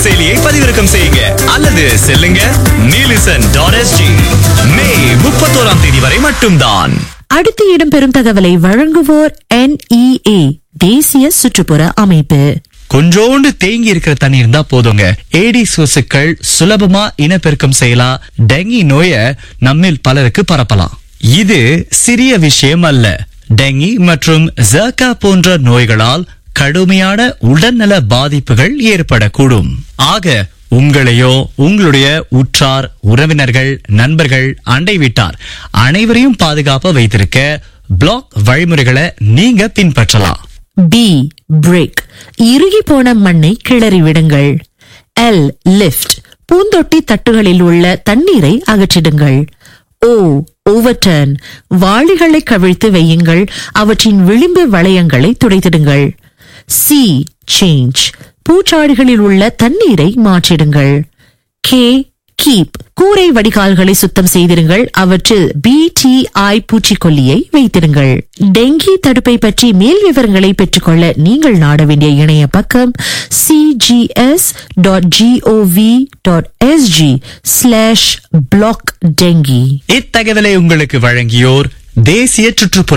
செயலியை பதிவிறக்கம் செய்யுங்க அல்லது செல்லுங்க நீலிசன் டாட் எஸ்ஜி மே முப்பத்தோராம் தேதி வரை மட்டும்தான் அடுத்து இடம்பெறும் தகவலை வழங்குவோர் NEA தேசிய சுற்றுப்புற அமைப்பு கொஞ்சோண்டு தேங்கி இருக்கிற தண்ணி இருந்தா போதுங்க ஏடிஸ் கொசுக்கள் சுலபமா இனப்பெருக்கம் செய்யலாம் டெங்கி நோய நம்மில் பலருக்கு பரப்பலாம் இது சிறிய விஷயம் அல்ல டெங்கி மற்றும் ஜர்கா போன்ற நோய்களால் கடுமையான உடல்நல பாதிப்புகள் ஏற்படக்கூடும் ஆக உங்களையோ உங்களுடைய உற்றார் உறவினர்கள் நண்பர்கள் அண்டை வீட்டார் அனைவரையும் பாதுகாப்பா வைத்திருக்க பிளாக் வழிமுறைகளை நீங்க பின்பற்றலாம் பி பிரேக் இறுகி போன மண்ணை கிளறி விடுங்கள் எல் லிஃப்ட் பூந்தொட்டி தட்டுகளில் உள்ள தண்ணீரை அகற்றிடுங்கள் ஓ ஓவர்டர்ன் வாளிகளை கவிழ்த்து வையுங்கள் அவற்றின் விளிம்பு வளையங்களை துடைத்திடுங்கள் சி சேஞ்ச் பூச்சாடிகளில் உள்ள தண்ணீரை மாற்றிடுங்கள் கே கீப் கூரை வடிகால்களை சுத்தம் செய்திருங்கள் அவற்றில் பிடிஐ பூச்சிக்கொல்லியை வைத்திருங்கள் டெங்கி தடுப்பை பற்றி மேல் விவரங்களை பெற்றுக்கொள்ள நீங்கள் நாட வேண்டிய இணைய பக்கம் C G S dot gov dot S G slash blog dengue இத்தகவலை உங்களுக்கு வழங்கியோர் தேசிய சுற்றுப்புற